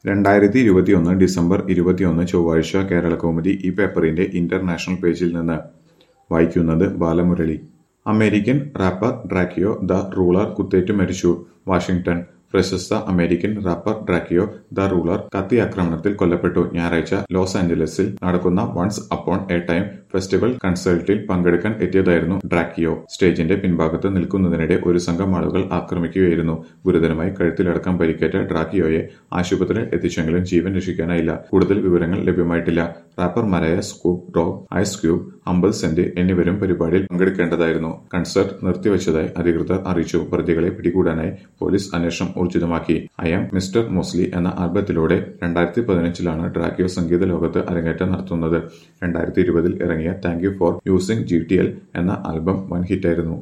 രണ്ടായിരത്തി ഇരുപത്തിയൊന്ന് ഡിസംബർ ഇരുപത്തിയൊന്ന് ചൊവ്വാഴ്ച കേരളകൗമുദി ഈ പേപ്പറിന്റെ ഇന്റർനാഷണൽ പേജിൽ നിന്ന് വായിക്കുന്നത് Balamurali American rapper Drakeo the Ruler കുത്തേറ്റു മരിച്ചു വാഷിംഗ്ടൺ പ്രശസ്ത American rapper Drakeo the Ruler കത്തിയാക്രമണത്തിൽ കൊല്ലപ്പെട്ടു ഞായറാഴ്ച ലോസ് ആഞ്ചലസിൽ നടക്കുന്ന once upon a time festival കൺസേർട്ടിൽ പങ്കെടുക്കാൻ എത്തിയതായിരുന്നു ഡ്രാക്കിയോ സ്റ്റേജിന്റെ പിൻഭാഗത്ത് നിൽക്കുന്നതിനിടെ ഒരു സംഘം ആളുകൾ ആക്രമിക്കുകയായിരുന്നു ഗുരുതരമായി കഴുത്തിലടക്കം പരിക്കേറ്റ ഡ്രാക്കിയോയെ ആശുപത്രിയിൽ എത്തിച്ചെങ്കിലും ജീവൻ രക്ഷിക്കാനായില്ല കൂടുതൽ വിവരങ്ങൾ ലഭ്യമായിട്ടില്ല റാപ്പർമാരായ സ്കൂപ്പ് ഡോഗ് ഐസ് ക്യൂബ് അമ്പത് സെന്റ് എന്നിവരും പരിപാടിയിൽ പങ്കെടുക്കേണ്ടതായിരുന്നു കൺസേർട്ട് നിർത്തിവച്ചതായി അധികൃതർ അറിയിച്ചു പ്രതികളെ പിടികൂടാനായി പോലീസ് അന്വേഷണം ഊർജിതമാക്കി ഐ എം മിസ്റ്റർ മോസ്ലി എന്ന ആൽബത്തിലൂടെ രണ്ടായിരത്തി പതിനഞ്ചിലാണ് ഡ്രാക്കിയോ സംഗീത ലോകത്ത് അരങ്ങേറ്റം നടത്തുന്നത് രണ്ടായിരത്തി ഇരുപതിൽ ഇറങ്ങിയ thank you for using G T L എന്ന ആൽബം വൻ ഹിറ്റായിരുന്നു